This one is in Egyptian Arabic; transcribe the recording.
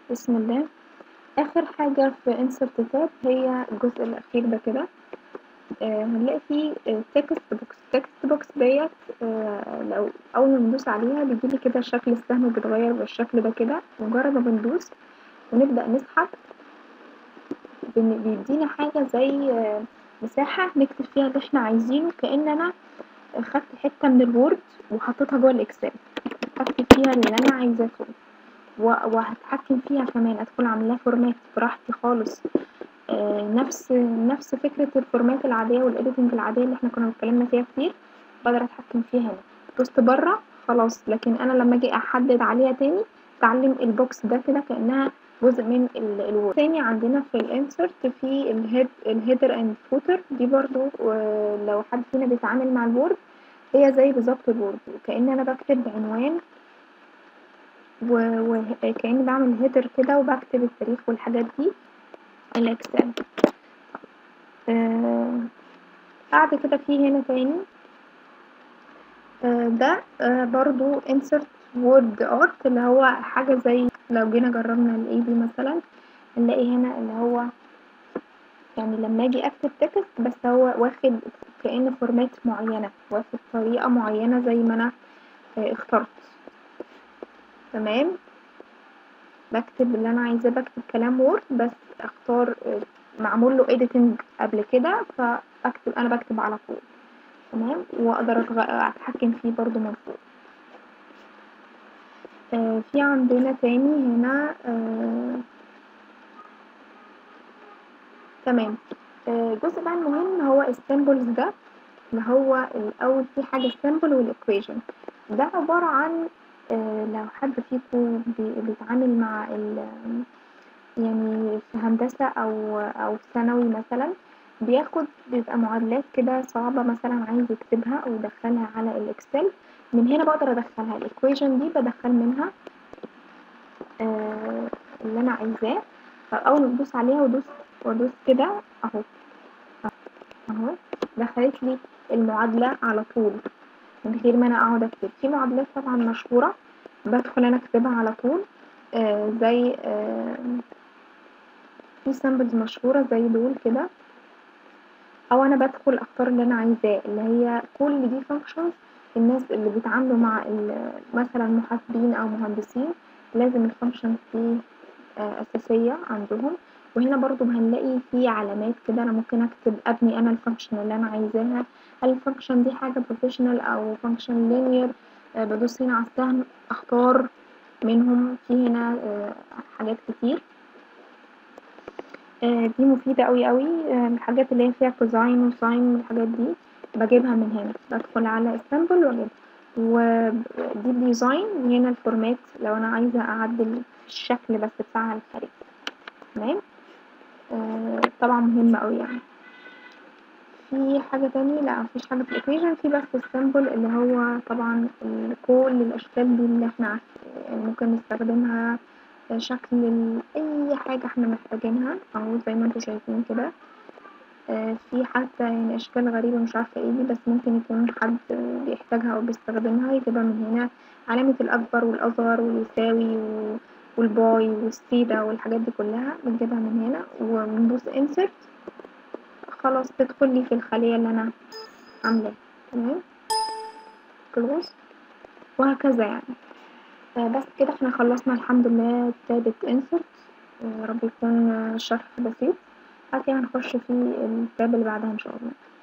بسم الله اخر حاجة في insert tab هي الجزء الاخير ده كده آه هنلاقي فيه text box text box ديت آه لو اول ما بندوس عليها بيجيلي كده شكل السهم بيتغير بالشكل ده كده مجرد ما بندوس ونبدأ نسحب بن- بيدينا حاجة زي آه مساحة نكتب فيها اللي احنا عايزينه كأن انا خدت حتة من الوورد وحطيتها جوه الاكسل هكتب فيها اللي انا عايزاه و- وهتحكم فيها كمان ادخل اعملها فورمات براحتي خالص آه نفس نفس فكرة الفورمات العادية والايديتنج العادية اللي احنا كنا اتكلمنا فيها كتير بقدر اتحكم فيها هنا دوست بره خلاص لكن انا لما اجي احدد عليها تاني تعلم البوكس ده كده كأنها جزء من الوورد تاني عندنا في الانسرت في الهيد الهيدر اند فوتر دي برضو آه، لو حد فينا بيتعامل مع الوورد هي زي بالظبط الوورد كأن انا بكتب عنوان وكأني بعمل هيدر كده وبكتب التاريخ والحاجات دي الاكسل آه بعد كده في هنا تاني آه ده آه برضو insert word art اللي هو حاجة زي لو جينا جربنا الاي بي مثلا نلاقي هنا اللي هو يعني لما اجي اكتب تكست بس هو واخد كأن فورمات معينة واخد طريقة معينة زي ما انا آه اخترت تمام بكتب اللي انا عايزاه بكتب كلام وورد بس اختار آه، معمول له editing قبل كده فاكتب انا بكتب على طول تمام واقدر أتغ- اتحكم فيه برضو من فوق آه في عندنا تاني هنا آه تمام آه جزء بقى المهم هو السيمبلز ده اللي هو الاول في حاجه السيمبل والايكويشن ده عباره عن آه لو حد فيكم بي- بيتعامل مع ال يعني في هندسة أو أو في ثانوي مثلا بياخد بيبقى معادلات كده صعبة مثلا عايز يكتبها أو يدخلها على الإكسل من هنا بقدر أدخلها الإيكويشن دي بدخل منها آه اللي أنا عايزاه فأول ما بدوس عليها وأدوس وأدوس كده أهو أهو دخلت لي المعادلة على طول من غير ما أنا أقعد أكتب في معادلات طبعا مشهورة بدخل أنا أكتبها على طول آه زي آه في سامبلز مشهورة زي دول كده او انا بدخل اختار اللي انا عايزاه اللي هي كل دي فانكشنز الناس اللي بيتعاملوا مع ال- مثلا محاسبين او مهندسين لازم الفانكشنز دي آه، اساسية عندهم وهنا برضو هنلاقي في علامات كده انا ممكن اكتب ابني انا الفانكشن اللي انا عايزاها هل الفانكشن دي حاجة بروفيشنال او فانكشن لينير بدوس هنا على السهم اختار منهم في هنا آه، حاجات كتير آه، دي مفيدة أوي أوي آه، الحاجات اللي هي فيها كوزاين وساين والحاجات دي بجيبها من هنا بدخل على السامبل واجيبها ودي الديزاين وهنا الفورمات لو أنا عايزة أعدل الشكل بس بتاعها الخارجي تمام آه، طبعا مهمة أوي يعني في حاجة تانية لا مفيش حاجة في الإيكويشن في بس السامبل اللي هو طبعا ال- كل الأشكال دي اللي احنا عارف- يعني ممكن نستخدمها شكل ال- أي حاجة احنا محتاجينها أهو زي ما انتوا شايفين كده آه، في حتى يعني أشكال غريبة مش عارفة ايه دي بس ممكن يكون حد بيحتاجها أو بيستخدمها يجيبها من هنا علامة الأكبر والأصغر واليساوي و- والباي والسيدا والحاجات دي كلها بنجيبها من هنا وبندوس insert خلاص تدخل لي في الخلية اللي أنا عاملاها تمام close وهكذا يعني آه، بس كده احنا خلصنا الحمد لله كتابة insert يا رب يكون آه، الشرح بسيط بعد كده هنخش في الكتاب اللي بعدها ان شاء الله